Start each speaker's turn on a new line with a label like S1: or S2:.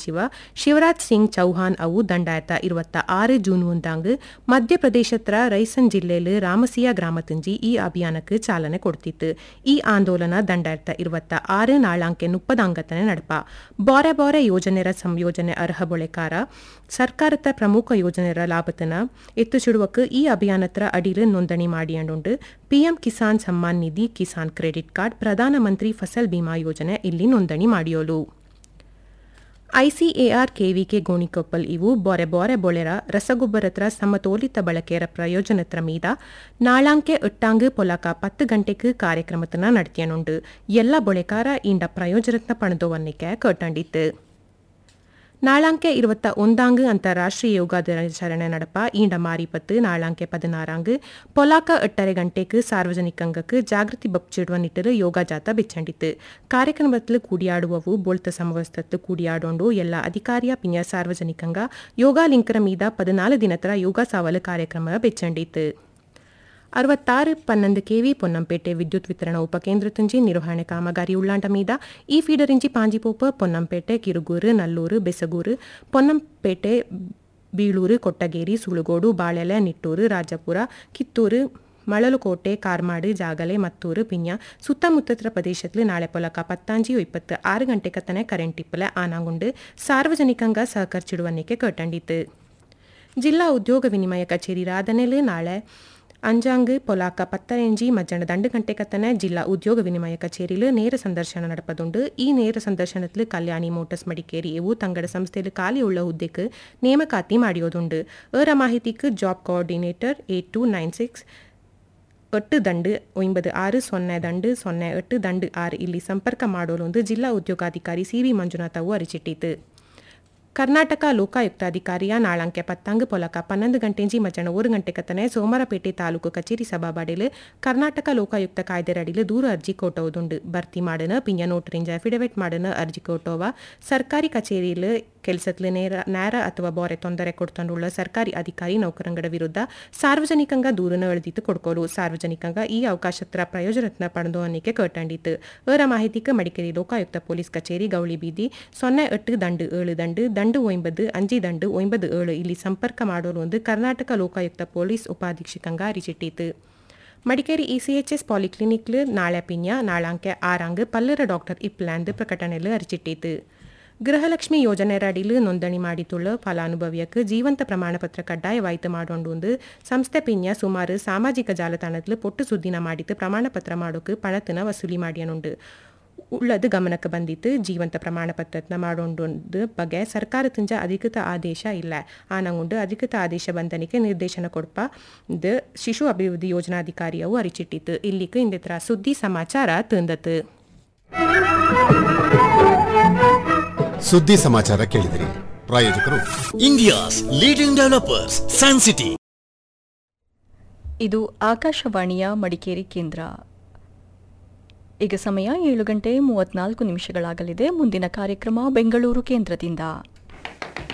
S1: ಸಚಿವ ಶಿವರಾಜ್ ಸಿಂಗ್ ಚೌಹಾನ್ ಅವು ದಂಡಾಯತ ಇರುವತ್ತ ಆರು ಜೂನ್ ಒಂದಾಂಗ್ ಮಧ್ಯಪ್ರದೇಶತ್ರ ರೈಸನ್ ಜಿಲ್ಲೆಯಲ್ಲಿ ರಾಮಸಿಯಾ ಗ್ರಾಮತುಂಜಿ ಈ ಅಭಿಯಾನಕ್ಕೆ ಚಾಲನೆ ಕೊಡ್ತಿತ್ತು ಈ ಆಂದೋಲನ ದಂಡಾಯತ ಇರುವತ್ತ ಆರು ನಾಳಾಂಕೆ ಮುಪ್ಪದಾಂಗತನೆ ನಡಪ ಬಾರೆ ಬಾರೆ ಯೋಜನೆರ ಸಂಯೋಜನೆ ಅರ್ಹ ಬೊಳೆಕಾರ ಸರ್ಕಾರದ ಪ್ರಮುಖ ಯೋಜನೆರ ಲಾಭತನ ಎತ್ತು ಚುಡುವಕ್ಕೆ ಈ ಅಭಿಯಾನತ್ರ ಅಡಿಲು ನೋಂದಣಿ ಮಾಡಿಯಂಡುಂಡು PM Kisan Samman Nidhi Kisan credit card Pradhan Mantri Fasal Bima ಯೋಜನೆ ಇಲ್ಲಿ ನೋಂದಣಿ ಮಾಡಿಯೋಲು ಐಸಿಎಆರ್ ಕೆವಿಕೆ ಗೋಣಿಕೊಪ್ಪಲ್ ಇವು ಬೊರೆ ಬೊರೆ ಬೊಳೆರ ರಸಗೊಬ್ಬರತ್ರ ಸಮತೋಲಿತ ಬಳಕೆಯರ ಪ್ರಯೋಜನತ್ರ ಮೀದ ನಾಳಾಂಕೆ ಎಟ್ಟಾಂಗ್ ಪೊಲಕ ಪತ್ತು ಗಂಟೆಗೆ ಕಾರ್ಯಕ್ರಮತನ ನಡ್ತಿಯನುಂಡು ಎಲ್ಲ ಬೊಳೆಕಾರ ಇಂಡ ಪ್ರಯೋಜನತ್ನ ಪಣದೋವನ್ನಿಕೆ ಕೇಟಂಡಿತ್ತು ನಾಳಾಂಕೆ இருபத்த ஒந்தாங்கு ಅಂತಾರಾಷ್ಟ್ರೀಯ ಯೋಗ ದಿನಾಚರಣೆ ನಡಪ ಈಂಡ ಮಾರಿಪತ್ತು ನಾಳಾಂಕೆ ಪದಿನಾರಾಂಗ್ ಪೊಲಾಕ ಎಟ್ಟರೆ ಗಂಟೆಗೆ ಸಾರ್ವಜನಿಕಂಗಕ್ಕೆ ಜಾಗೃತಿ ಬಪ್ಚಿಡುವ ನಿಟ್ಟರು ಯೋಗ ಜಾತ ಬೆಚ್ಚಂಡಿತ್ತು ಕಾರ್ಯಕ್ರಮದಲ್ಲಿ ಕೂಡಿಯಾಡುವವು ಬೋಳ್ತ ಸಮವಸ್ತತ್ತು ಕೂಡಿಯಾಡೋಂಡು ಎಲ್ಲ ಅಧಿಕಾರಿಯ ಪಿನ್ಯ ಸಾರ್ವಜನಿಕಂಗ ಯೋಗ ಲಿಂಕರ ಮೀದ ಪದಿನಾಲು ದಿನತರ ಯೋಗ ಸಾವಲು ಕಾರ್ಯಕ್ರಮ ಬೆಚ್ಚಂಡಿತ್ತು ಅರವತ್ತಾರು ಪನ್ನೊಂದು ಕೆವಿ ಪೊನ್ನಂಪೇಟೆ ವಿದ್ಯುತ್ ವಿತರಣಾ ಉಪಕೇಂದ್ರ ತುಂಜಿ ನಿರ್ವಹಣೆ ಕಾಮಗಾರಿ ಉಳ್ಳಾಂಡ ಮೀದ ಈ ಫೀಡರ್ ಇಂಚಿ ಪಾಂಜಿಪೋಪ ಪೊನ್ನಂಪೇಟೆ ಕಿರುಗೂರು ನಲ್ಲೂರು ಬೆಸಗೂರು ಪೊನ್ನಂಪೇಟೆ ಬೀಳೂರು ಕೊಟ್ಟಗೇರಿ ಸುಳುಗೋಡು ಬಾಳೆಲೆ ನಿಟ್ಟೂರು ರಾಜಪುರ ಕಿತ್ತೂರು ಮಳಲುಕೋಟೆ ಕಾರ್ಮಾಡು ಜಾಗಲೆ ಮತ್ತೂರು ಪಿನ್ಯ ಸುತ್ತಮುತ್ತತ್ರ ಪ್ರದೇಶದಲ್ಲಿ ನಾಳೆ ಪೊಲಕ ಪತ್ತಾಂಜಿ ಇಪ್ಪತ್ತು ಆರು ಗಂಟೆ ಕತ್ತನೆ ಕರೆಂಟ್ ಇಪ್ಪಲೆ ಆನಾಗುಂಡು ಸಾರ್ವಜನಿಕಂಗ ಸಹಕರಿಸಿಡುವನ್ನಿಕೆ ಕೇಟಂಡಿತ್ತು ಜಿಲ್ಲಾ ಉದ್ಯೋಗ ವಿನಿಮಯ ಕಚೇರಿ ರಾಧನೆಲು ನಾಳೆ ಅಂಜಾಂಗ್ ಪೊಲಾಕ ಪತ್ತರೆಂಜಿ ಮಧ್ಯಾಹ್ನ ದಂಡು ಗಂಟೆ ಕತ್ತನೆ ಜಿಲ್ಲಾ ಉದ್ಯೋಗ ವಿನಿಮಯ ಕಚೇರಿಲು ನೇರ ಸಂದರ್ಶನ ನಡಪದುಂಡು ಈ ನೇರ ಸಂದರ್ಶನത്തിൽ ಕಲ್ಯಾಣಿ ಮೋಟರ್ಸ್ ಮಡಿಕೇರಿ ಇವು ತಂಗಡ ಸಂಸ್ಥೆಯಲ್ಲಿ ಖಾಲಿ ಉಳ್ಳ ಹುದ್ದೆಗೆ ನೇಮಕಾತಿ ಮಾಡಿಯೋದುಂಡು ಏರ ಮಾಹಿತಿக்கு job coordinator eight two nine six eight ದಂಡು ಒಂಬದು ಆರು ಸೊನ್ನೆ ದಂಡು ಸೊನ್ನೆ ಎಟ್ಟು ದಂಡು ಆರು ಇಲ್ಲಿ ಸಂಪರ್ಕ ಮಾಡೋಲೊಂದು ಜಿಲ್ಲಾ ಉದ್ಯೋಗಾಧಿಕಾರಿ ಸಿ ವಿ ಮಂಜುನಾಥ್ ಅವು ಅರಿಚಿಟ್ಟಿತು ಕರ್ನಾಟಕ ಲೋಕಾಯುಕ್ತಾಧಿಕಾರಿಯ ನಾಳಂಕೆ ಪತ್ತಾಂಗ್ ಪೊಲಕ ಪನ್ನೊಂದು ಗಂಟೆಂಜಿ ಮಧ್ಯಾಹ್ನ ಒಂದು ಗಂಟೆ ಕತ್ತನೆ ಸೋಮರಪೇಟೆ ತಾಲೂಕು ಕಚೇರಿ ಸಭಾಬಾಡಿಲು ಕರ್ನಾಟಕ ಲೋಕಾಯುಕ್ತ ಕಾಯ್ದೆರಡಿಲು ದೂರ ಅರ್ಜಿ ಕೋಟೋದುಂಡು ಭರ್ತಿ ಮಾಡನ ಪಿಂಜ ನೋಟರಿಂಜ ಅಫಿಡವಿಟ್ ಮಾಡನ ಅರ್ಜಿ ಕೋಟೋವ ಸರ್ಕಾರಿ ಕಚೇರಿಲು ಕೆಲಸದಲ್ಲಿ ನೇರ ನೇರ ಅಥವಾ ಬೋರೆ ತೊಂದರೆ ಕೊಡ್ತಂಡುಳ್ಳ ಸರ್ಕಾರಿ ಅಧಿಕಾರಿ ನೌಕರಂಗಡ ವಿರುದ್ಧ ಸಾರ್ವಜನಿಕಂಗ ದೂರನ ಎಳೆದಿತ್ತು ಕೊಡ್ಕೋಲು ಸಾರ್ವಜನಿಕಂಗ ಈ ಅವಕಾಶತ್ರ ಪ್ರಯೋಜನತ್ನ ಪಡೆದು ಅನ್ನಿಕೆ ಕೇಟಂಡಿತ್ತು ಏರ ಮಾಹಿತಿಗೆ ಮಡಿಕೇರಿ ಲೋಕಾಯುಕ್ತ ಪೊಲೀಸ್ ಕಚೇರಿ ಗೌಳಿ ಬೀದಿ ಸೊನ್ನೆ ಎಟ್ಟು ದಂಡು ಏಳು ದಂಡು ದಂಡು ಒಂಬದು ಅಂಜಿ ದಂಡು ಒಂಬದು ಏಳು ಇಲ್ಲಿ ಸಂಪರ್ಕ ಮಾಡೋಲು ಒಂದು ಕರ್ನಾಟಕ ಲೋಕಾಯುಕ್ತ ಪೊಲೀಸ್ ಉಪಾಧೀಕ್ಷಕಂಗ ಅರಿಚಿಟ್ಟಿತು ಮಡಿಕೇರಿ ಇಸಿಎಚ್ಎಸ್ ಪಾಲಿಕ್ಲಿನಿಕ್ಲು ನಾಳೆ ಪಿನ್ಯ ನಾಳಾಂಕೆ ಆರಾಂಗ್ ಪಲ್ಲರ ಡಾಕ್ಟರ್ ಇಪ್ಲಾಂದ್ ಪ್ರಕಟಣೆಲು ಅರಿಚಿಟ್ಟಿತು ಗೃಹಲಕ್ಷ್ಮಿ ಯೋಜನೆರ ಅಡಿಲು ನೋಂದಣಿ ಮಾಡಿತುಳ್ಳ ಫಲಾನುಭವಿಯಕ್ಕೆ ಜೀವಂತ ಪ್ರಮಾಣಪತ್ರ ಕಡ್ಡಾಯವಾಯಿತು ಮಾಡೋಂಡು ಸಂಸ್ಥೆ ಪಿನ್ಯ ಸುಮಾರು ಸಾಮಾಜಿಕ ಜಾಲತಾಣದಲ್ಲಿ ಪೊಟ್ಟು ಸುದ್ದಿನ ಮಾಡಿತು ಪ್ರಮಾಣಪತ್ರ ಮಾಡೋಕೆ ಪಣತನ ವಸೂಲಿ ಮಾಡಿಯನುಂಡು ಉಳ್ಳದು ಗಮನಕ್ಕೆ ಬಂದಿತ್ತು ಜೀವಂತ ಪ್ರಮಾಣಪತ್ರನ ಮಾಡೋಂಡು ಬಗ್ಗೆ ಸರ್ಕಾರ ತುಂಜ ಅಧಿಕೃತ ಆದೇಶ ಇಲ್ಲ ಆನಂಗುಂಡು ಅಧಿಕೃತ ಆದೇಶ ಬಂದನಿಗೆ ನಿರ್ದೇಶನ ಕೊಡ್ಪ ಇದು ಶಿಶು ಅಭಿವೃದ್ಧಿ ಯೋಜನಾಧಿಕಾರಿಯವು ಅರಿಚಿಟ್ಟಿತ್ತು ಇಲ್ಲಿಗೆ ಇಂದಿತ್ರ ಸುದ್ದಿ ಸಮಾಚಾರ ತಂದತು
S2: ಸುದ್ದಿ ಸಮಾಚಾರ ಕೇಳಿದಿರಿ ಪ್ರಾಯೋಜಕರು
S3: India's leading developers San City
S4: ಇದು ಆಕಾಶವಾಣಿಯ ಮಡಿಕೇರಿ ಕೇಂದ್ರ ಈಗ ಸಮಯ ಏಳು ಗಂಟೆ ಮೂವತ್ನಾಲ್ಕು ನಿಮಿಷಗಳಾಗಲಿದೆ ಮುಂದಿನ ಕಾರ್ಯಕ್ರಮ ಬೆಂಗಳೂರು ಕೇಂದ್ರದಿಂದ